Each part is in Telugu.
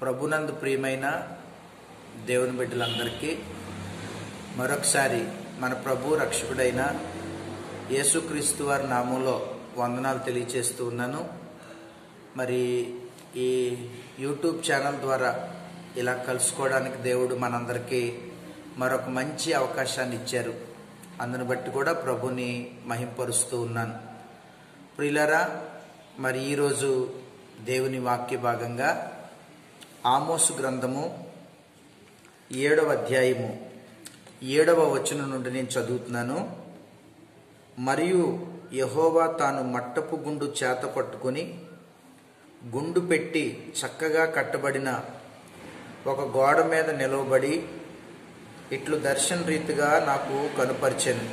ప్రభునందు ప్రియమైన దేవుని బిడ్డలందరికీ మరొకసారి మన ప్రభు రక్షకుడైన యేసుక్రీస్తు వారి నామంలో వందనాలు తెలియచేస్తూ ఉన్నాను మరి ఈ యూట్యూబ్ ఛానల్ ద్వారా ఇలా కలుసుకోవడానికి దేవుడు మనందరికీ మరొక మంచి అవకాశాన్ని ఇచ్చారు అందును బట్టి కూడా ప్రభుని మహింపరుస్తూ ఉన్నాను ప్రియులరా మరి ఈరోజు దేవుని వాక్య భాగంగా ఆమోసు గ్రంథము ఏడవ అధ్యాయము ఏడవ వచనం నుండి నేను చదువుతున్నాను మరియు యహోవా తాను మట్టపు గుండు చేత పట్టుకుని గుండు పెట్టి చక్కగా కట్టబడిన ఒక గోడ మీద నిలవబడి ఇట్లు దర్శన రీతిగా నాకు కనుపరిచెను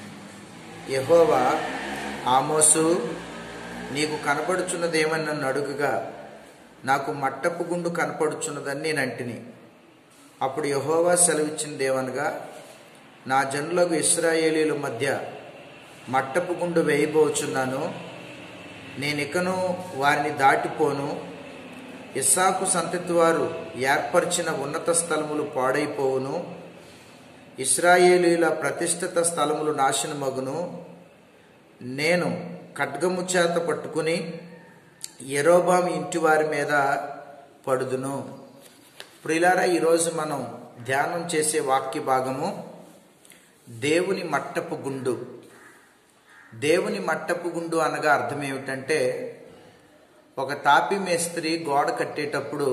యహోవా ఆమోసు నీకు కనపడుచున్నదేమని నన్ను అడుగుగా నాకు మట్టపు గుండు కనపడుచున్నదని నేను అంటిని అప్పుడు యహోవా సెలవిచ్చిందేమనగా నా జనులకు ఇస్రాయేలీల మధ్య మట్టపు గుండు వేయబోచున్నాను నేనికను వారిని దాటిపోను ఇస్సాకు సంతతి వారు ఏర్పరిచిన ఉన్నత స్థలములు పాడైపోవును ఇస్రాయేలీల ప్రతిష్ఠిత స్థలములు నాశనమగును నేను ఖడ్గము చేత పట్టుకుని ఎరోబామి ఇంటి వారి మీద పడుదును ప్రిలారా ఈరోజు మనం ధ్యానం చేసే వాక్య భాగము దేవుని మట్టపు గుండు దేవుని మట్టపు గుండు అనగా అర్థం ఏమిటంటే ఒక తాపి మేస్త్రి గోడ కట్టేటప్పుడు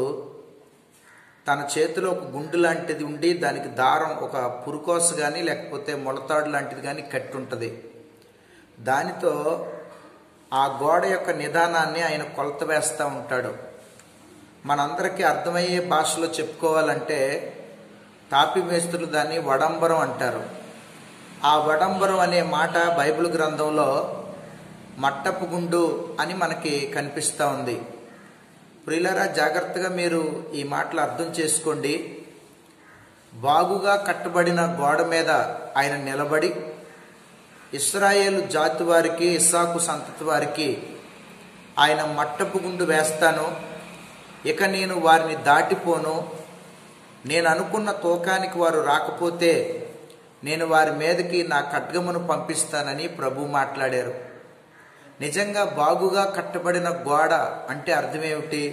తన చేతిలో ఒక గుండు లాంటిది ఉండి దానికి దారం ఒక పురుకోస కానీ లేకపోతే మొలతాడు లాంటిది కానీ కట్టి ఉంటుంది దానితో ఆ గోడ యొక్క నిదానాన్ని ఆయన కొలత వేస్తూ ఉంటాడు మనందరికీ అర్థమయ్యే భాషలో చెప్పుకోవాలంటే తాపి మేస్త్రులు దాన్ని వడంబరం అంటారు ఆ వడంబరం అనే మాట బైబిల్ గ్రంథంలో మట్టపు గుండు అని మనకి కనిపిస్తూ ఉంది ప్రియులరా జాగ్రత్తగా మీరు ఈ మాటలు అర్థం చేసుకోండి బాగుగా కట్టబడిన గోడ మీద ఆయన నిలబడి ఇస్రాయేలు జాతి వారికి ఇస్సాకు సంతతి వారికి ఆయన మట్టపు గుండు వేస్తాను ఇక నేను వారిని దాటిపోను నేను అనుకున్న తూకానికి వారు రాకపోతే నేను వారి మీదకి నా ఖడ్గమును పంపిస్తానని ప్రభు మాట్లాడారు నిజంగా బాగుగా కట్టబడిన గోడ అంటే అర్థమేమిటి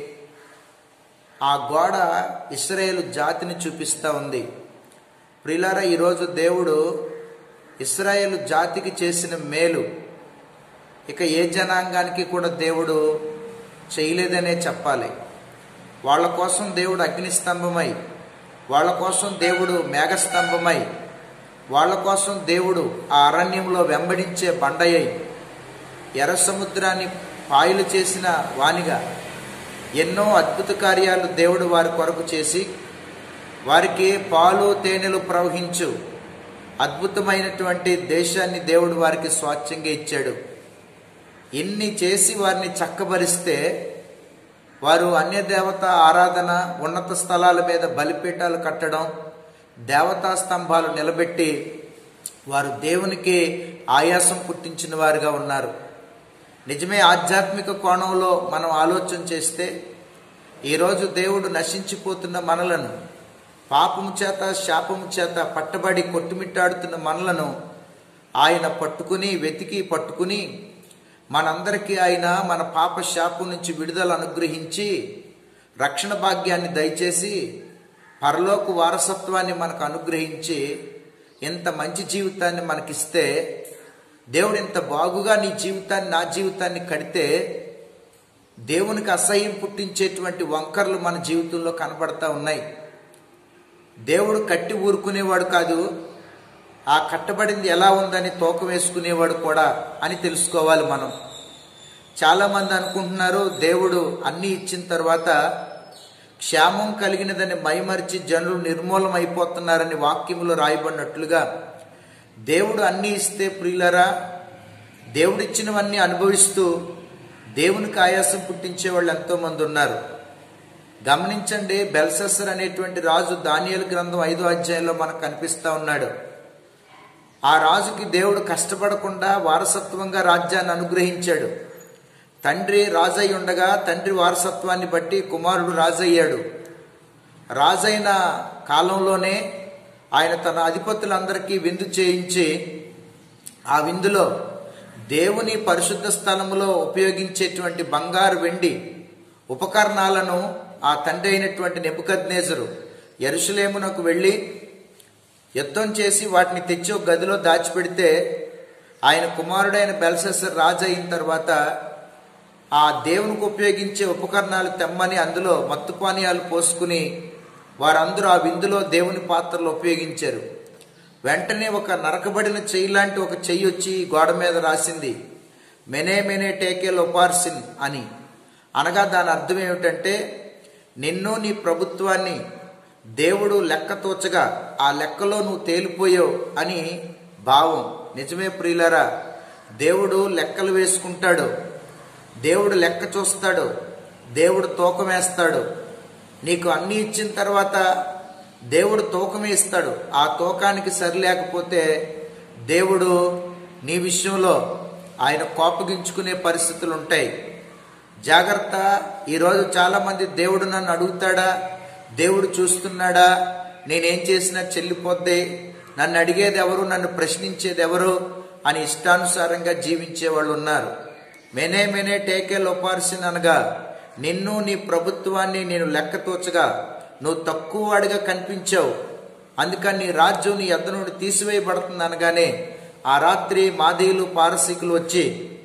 ఆ గోడ ఇస్రాయేలు జాతిని చూపిస్తూ ఉంది ప్రిలారా ఈరోజు దేవుడు ఇస్రాయేలు జాతికి చేసిన మేలు ఇక ఏ జనాంగానికి కూడా దేవుడు చేయలేదనే చెప్పాలి వాళ్ళ కోసం దేవుడు అగ్నిస్తంభమై వాళ్ళ కోసం దేవుడు మేఘస్తంభమై వాళ్ళ కోసం దేవుడు ఆ అరణ్యంలో వెంబడించే బండయ్యి ఎర్ర సముద్రాన్ని పాయలు చేసిన వానిగా ఎన్నో అద్భుత కార్యాలు దేవుడు వారి కొరకు చేసి వారికి పాలు తేనెలు ప్రవహించు అద్భుతమైనటువంటి దేశాన్ని దేవుడు వారికి స్వాచ్ఛంగా ఇచ్చాడు ఇన్ని చేసి వారిని చక్కబరిస్తే వారు అన్య దేవత ఆరాధన ఉన్నత స్థలాల మీద బలిపీఠాలు కట్టడం దేవతా స్తంభాలు నిలబెట్టి వారు దేవునికి ఆయాసం పుట్టించిన వారుగా ఉన్నారు నిజమే ఆధ్యాత్మిక కోణంలో మనం ఆలోచన చేస్తే ఈరోజు దేవుడు నశించిపోతున్న మనలను పాపము చేత శాపము చేత పట్టబడి కొట్టుమిట్టాడుతున్న మనలను ఆయన పట్టుకుని వెతికి పట్టుకుని మనందరికీ ఆయన మన పాప శాపం నుంచి విడుదల అనుగ్రహించి రక్షణ భాగ్యాన్ని దయచేసి పరలోక వారసత్వాన్ని మనకు అనుగ్రహించి ఎంత మంచి జీవితాన్ని మనకిస్తే దేవుడు ఇంత బాగుగా నీ జీవితాన్ని నా జీవితాన్ని కడితే దేవునికి అసహ్యం పుట్టించేటువంటి వంకర్లు మన జీవితంలో కనబడతా ఉన్నాయి దేవుడు కట్టి ఊరుకునేవాడు కాదు ఆ కట్టబడింది ఎలా ఉందని తోక వేసుకునేవాడు కూడా అని తెలుసుకోవాలి మనం చాలామంది అనుకుంటున్నారు దేవుడు అన్నీ ఇచ్చిన తర్వాత క్షేమం కలిగినదని మైమరిచి జనులు నిర్మూలం అయిపోతున్నారని వాక్యములో రాయబడినట్లుగా దేవుడు అన్నీ ఇస్తే ప్రియులరా దేవుడిచ్చినవన్నీ అనుభవిస్తూ దేవునికి ఆయాసం పుట్టించే వాళ్ళు ఎంతోమంది ఉన్నారు గమనించండి బెల్సెసర్ అనేటువంటి రాజు దానియలు గ్రంథం ఐదో అధ్యాయంలో మనకు కనిపిస్తూ ఉన్నాడు ఆ రాజుకి దేవుడు కష్టపడకుండా వారసత్వంగా రాజ్యాన్ని అనుగ్రహించాడు తండ్రి రాజయ్య ఉండగా తండ్రి వారసత్వాన్ని బట్టి కుమారుడు రాజయ్యాడు రాజైన కాలంలోనే ఆయన తన అధిపతులందరికీ విందు చేయించి ఆ విందులో దేవుని పరిశుద్ధ స్థలములో ఉపయోగించేటువంటి బంగారు వెండి ఉపకరణాలను ఆ తండ్రి అయినటువంటి నెబుకద్నేజరు ఎరుసలేమునకు వెళ్ళి యుద్ధం చేసి వాటిని తెచ్చి ఒక గదిలో దాచిపెడితే ఆయన కుమారుడైన బెల్సెసర్ రాజు అయిన తర్వాత ఆ దేవునికి ఉపయోగించే ఉపకరణాలు తెమ్మని అందులో మత్తు పానీయాలు పోసుకుని వారందరూ ఆ విందులో దేవుని పాత్రలు ఉపయోగించారు వెంటనే ఒక నరకబడిన చెయ్యి లాంటి ఒక చెయ్యి వచ్చి గోడ మీద రాసింది మెనే మెనే టేకే లొపార్సిన్ అని అనగా దాని అర్థం ఏమిటంటే నిన్ను నీ ప్రభుత్వాన్ని దేవుడు లెక్క తోచగా ఆ లెక్కలో నువ్వు తేలిపోయావు అని భావం నిజమే ప్రియులరా దేవుడు లెక్కలు వేసుకుంటాడు దేవుడు లెక్క చూస్తాడు దేవుడు తూకం వేస్తాడు నీకు అన్ని ఇచ్చిన తర్వాత దేవుడు తూకం వేస్తాడు ఆ తూకానికి సరిలేకపోతే దేవుడు నీ విషయంలో ఆయన కోపగించుకునే పరిస్థితులు ఉంటాయి జాగ్రత్త ఈరోజు చాలామంది దేవుడు నన్ను అడుగుతాడా దేవుడు చూస్తున్నాడా నేనేం చేసినా చెల్లిపోద్ది నన్ను అడిగేది ఎవరు నన్ను ప్రశ్నించేది ఎవరు అని ఇష్టానుసారంగా జీవించే వాళ్ళు ఉన్నారు మెనే మెనే టేకే లోపార్సిన్ అనగా నిన్ను నీ ప్రభుత్వాన్ని నేను లెక్క తోచగా నువ్వు తక్కువ వాడిగా కనిపించావు అందుకని నీ రాజ్యం నీ ఎద్ద నుండి తీసివేయబడుతుంది అనగానే ఆ రాత్రి మాదీయులు పారసీకులు వచ్చి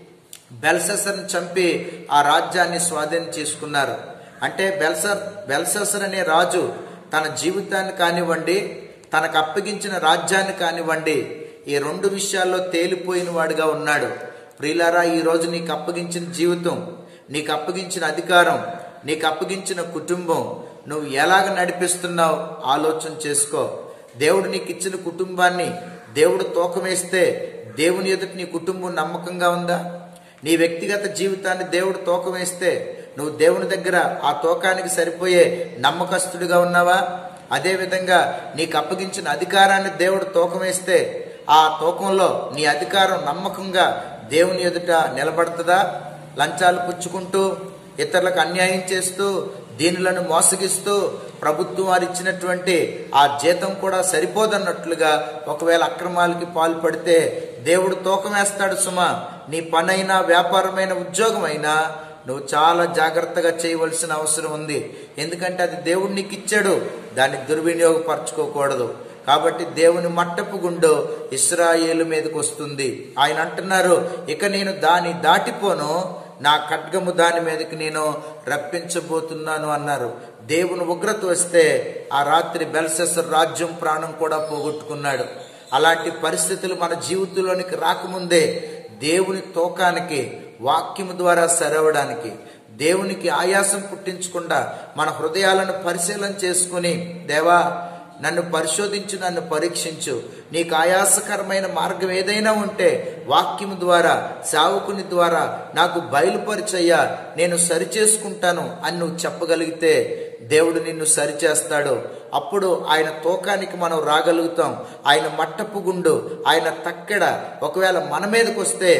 బెల్సెసర్ని చంపి ఆ రాజ్యాన్ని స్వాధీనం చేసుకున్నారు అంటే బెల్సర్ బెల్సెసర్ అనే రాజు తన జీవితాన్ని కానివ్వండి తనకు అప్పగించిన రాజ్యాన్ని కానివ్వండి ఈ రెండు విషయాల్లో తేలిపోయిన వాడిగా ఉన్నాడు ప్రియులారా ఈ రోజు నీకు అప్పగించిన జీవితం నీకు అప్పగించిన అధికారం నీకు అప్పగించిన కుటుంబం నువ్వు ఎలాగ నడిపిస్తున్నావు ఆలోచన చేసుకో దేవుడు నీకు ఇచ్చిన కుటుంబాన్ని దేవుడు తూకమేస్తే దేవుని ఎదుటి నీ కుటుంబం నమ్మకంగా ఉందా నీ వ్యక్తిగత జీవితాన్ని దేవుడు తూకం వేస్తే నువ్వు దేవుని దగ్గర ఆ తూకానికి సరిపోయే నమ్మకస్తుడిగా ఉన్నావా అదేవిధంగా నీకు అప్పగించిన అధికారాన్ని దేవుడు తూకం వేస్తే ఆ తూకంలో నీ అధికారం నమ్మకంగా దేవుని ఎదుట నిలబడుతుందా లంచాలు పుచ్చుకుంటూ ఇతరులకు అన్యాయం చేస్తూ దీనులను మోసగిస్తూ ప్రభుత్వం వారు ఇచ్చినటువంటి ఆ జీతం కూడా సరిపోదన్నట్లుగా ఒకవేళ అక్రమాలకి పాల్పడితే దేవుడు తూకం వేస్తాడు సుమా నీ పనైనా వ్యాపారమైన ఉద్యోగమైనా నువ్వు చాలా జాగ్రత్తగా చేయవలసిన అవసరం ఉంది ఎందుకంటే అది దేవుడు నీకు ఇచ్చాడు దాన్ని దుర్వినియోగపరచుకోకూడదు కాబట్టి దేవుని మట్టపు గుండు ఇస్రాయేలు మీదకి వస్తుంది ఆయన అంటున్నారు ఇక నేను దాన్ని దాటిపోను నా ఖడ్గము దాని మీదకి నేను రప్పించబోతున్నాను అన్నారు దేవుని ఉగ్రత వస్తే ఆ రాత్రి బెల్సెసర్ రాజ్యం ప్రాణం కూడా పోగొట్టుకున్నాడు అలాంటి పరిస్థితులు మన జీవితంలోనికి రాకముందే దేవుని తోకానికి వాక్యము ద్వారా సరవడానికి దేవునికి ఆయాసం పుట్టించకుండా మన హృదయాలను పరిశీలన చేసుకుని దేవా నన్ను పరిశోధించు నన్ను పరీక్షించు నీకు ఆయాసకరమైన మార్గం ఏదైనా ఉంటే వాక్యము ద్వారా సావుకుని ద్వారా నాకు బయలుపరిచయ్యా నేను సరిచేసుకుంటాను అని నువ్వు చెప్పగలిగితే దేవుడు నిన్ను సరిచేస్తాడు అప్పుడు ఆయన తూకానికి మనం రాగలుగుతాం ఆయన మట్టపు గుండు ఆయన తక్కెడ ఒకవేళ మన మీదకి వస్తే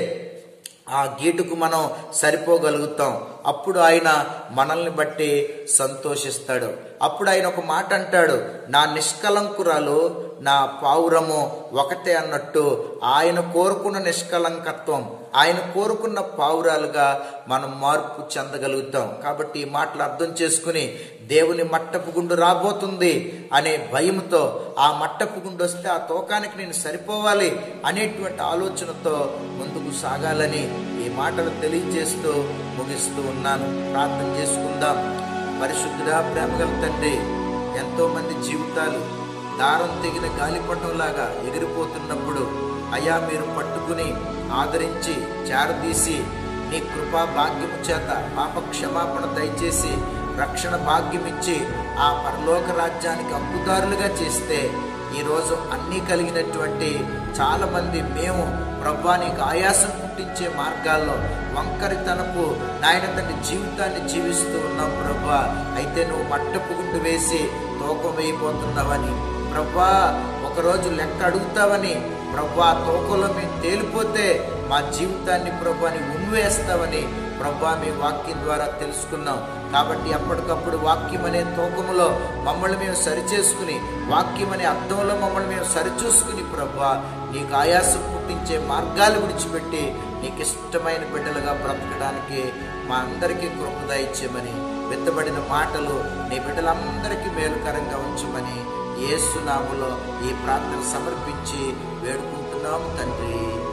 ఆ గీటుకు మనం సరిపోగలుగుతాం అప్పుడు ఆయన మనల్ని బట్టి సంతోషిస్తాడు అప్పుడు ఆయన ఒక మాట అంటాడు నా నిష్కలంకురాలు నా పావురము ఒకటే అన్నట్టు ఆయన కోరుకున్న నిష్కలంకత్వం ఆయన కోరుకున్న పావురాలుగా మనం మార్పు చెందగలుగుతాం కాబట్టి ఈ మాటలు అర్థం చేసుకుని దేవుని మట్టపు గుండు రాబోతుంది అనే భయంతో ఆ మట్టపు గుండు వస్తే ఆ తోకానికి నేను సరిపోవాలి అనేటువంటి ఆలోచనతో ముందుకు సాగాలని ఈ మాటలు తెలియజేస్తూ ముగిస్తూ ఉన్నాను ప్రార్థన చేసుకుందాం పరిశుద్ధుడా ప్రేమగల తండ్రి ఎంతో మంది జీవితాలు దారం తెగిన గాలిపటంలాగా ఎగిరిపోతున్నప్పుడు అయా మీరు పట్టుకుని ఆదరించి చేరదీసి నీ కృపా భాగ్యము చేత పాప క్షమాపణ దయచేసి రక్షణ భాగ్యం ఇచ్చి ఆ పరలోక రాజ్యానికి అప్పుదారులుగా చేస్తే ఈరోజు అన్నీ కలిగినటువంటి చాలా మంది మేము ప్రభా నీకు ఆయాసం పుట్టించే మార్గాల్లో వంకరితనపు నాయన తండ్రి జీవితాన్ని జీవిస్తూ ఉన్నాం ప్రభా అయితే నువ్వు మట్టపు గుండు వేసి తూకం వేయిపోతున్నావని ప్రభా ఒకరోజు లెక్క అడుగుతావని ప్రభా తోకలో మేము తేలిపోతే మా జీవితాన్ని ప్రభాని ఉన్వేస్తావని ప్రభా మీ వాక్యం ద్వారా తెలుసుకున్నాం కాబట్టి అప్పటికప్పుడు వాక్యం అనే తూకములో మమ్మల్ని మేము సరిచేసుకుని వాక్యం అనే అర్థంలో మమ్మల్ని మేము సరిచూసుకుని ప్రభా నీకు ఆయాసం పుట్టించే మార్గాలు విడిచిపెట్టి నీకు ఇష్టమైన బిడ్డలుగా బ్రతకడానికి మా అందరికీ కృపద ఇచ్చేమని వెత్తబడిన మాటలు నీ బిడ్డలందరికీ మేలుకరంగా ఉంచమని ఏసునాములో ఈ ప్రార్థన సమర్పించి వేడుకుంటున్నాము తండ్రి